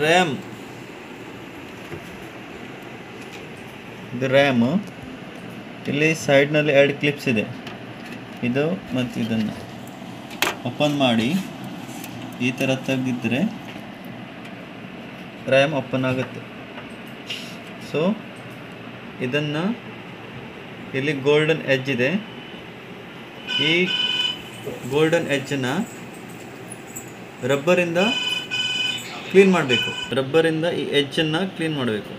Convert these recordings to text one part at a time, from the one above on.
RAM ಇದು RAM ಇಲ್ಲಿ ಸೈಡ್ನಲ್ಲಿ ಎರಡು ಕ್ಲಿಪ್ಸ್ ಇದೆ ಇದು ಮತ್ತು ಇದನ್ನು ಓಪನ್ ಮಾಡಿ ಈ ಥರ ತೆಗೆದಿದ್ರೆ ರ್ಯಾಮ್ ಓಪನ್ ಆಗುತ್ತೆ ಸೊ ಇದನ್ನು ಇಲ್ಲಿ ಗೋಲ್ಡನ್ ಎಡ್ಜ್ ಇದೆ ಈ ಗೋಲ್ಡನ್ ಎಡ್ಜನ್ನು ರಬ್ಬರಿಂದ ಕ್ಲೀನ್ ಮಾಡಬೇಕು ರಬ್ಬರಿಂದ ಈ ಎಡ್ಜನ್ನು ಕ್ಲೀನ್ ಮಾಡಬೇಕು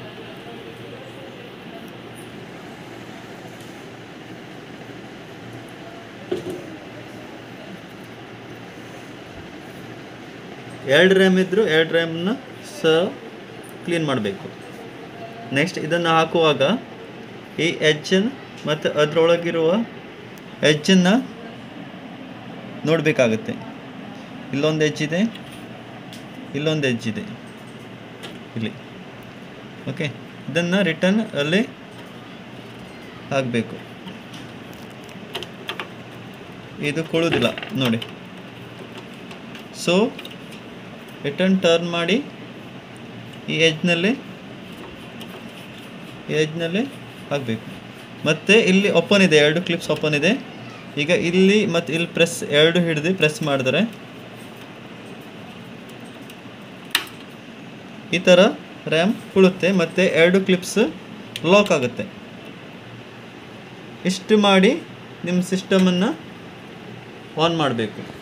ಎರಡು ರ್ಯಾಮ್ ಇದ್ದರೂ ಎರಡು ರ್ಯಾಮ್ನ ಸ ಕ್ಲೀನ್ ಮಾಡಬೇಕು ನೆಕ್ಸ್ಟ್ ಇದನ್ನು ಹಾಕುವಾಗ ಈ ಎಜ್ಜನ್ನು ಮತ್ತು ಅದರೊಳಗಿರುವ ಎಜ್ಜನ್ನು ನೋಡಬೇಕಾಗುತ್ತೆ ಇಲ್ಲೊಂದು ಎಜ್ ಇದೆ ಇಲ್ಲೊಂದು ಎಜ್ ಇದೆ ಇಲ್ಲಿ ಓಕೆ ಇದನ್ನು ರಿಟರ್ನ್ ಅಲ್ಲಿ ಹಾಕಬೇಕು ಇದು ಕೊಡೋದಿಲ್ಲ ನೋಡಿ ಸೊ ರಿಟರ್ನ್ ಟರ್ನ್ ಮಾಡಿ ಈ ಎಜ್ನಲ್ಲಿ ಈ ಎಜ್ನಲ್ಲಿ ಹಾಕಬೇಕು ಮತ್ತು ಇಲ್ಲಿ ಓಪನ್ ಇದೆ ಎರಡು ಕ್ಲಿಪ್ಸ್ ಓಪನ್ ಇದೆ ಈಗ ಇಲ್ಲಿ ಮತ್ತು ಇಲ್ಲಿ ಪ್ರೆಸ್ ಎರಡು ಹಿಡಿದು ಪ್ರೆಸ್ ಮಾಡಿದ್ರೆ ಈ ಥರ ರ್ಯಾಮ್ ಉಳುತ್ತೆ ಮತ್ತು ಎರಡು ಕ್ಲಿಪ್ಸ್ ಲಾಕ್ ಆಗುತ್ತೆ ಇಷ್ಟು ಮಾಡಿ ನಿಮ್ಮ ಸಿಸ್ಟಮನ್ನು ಆನ್ ಮಾಡಬೇಕು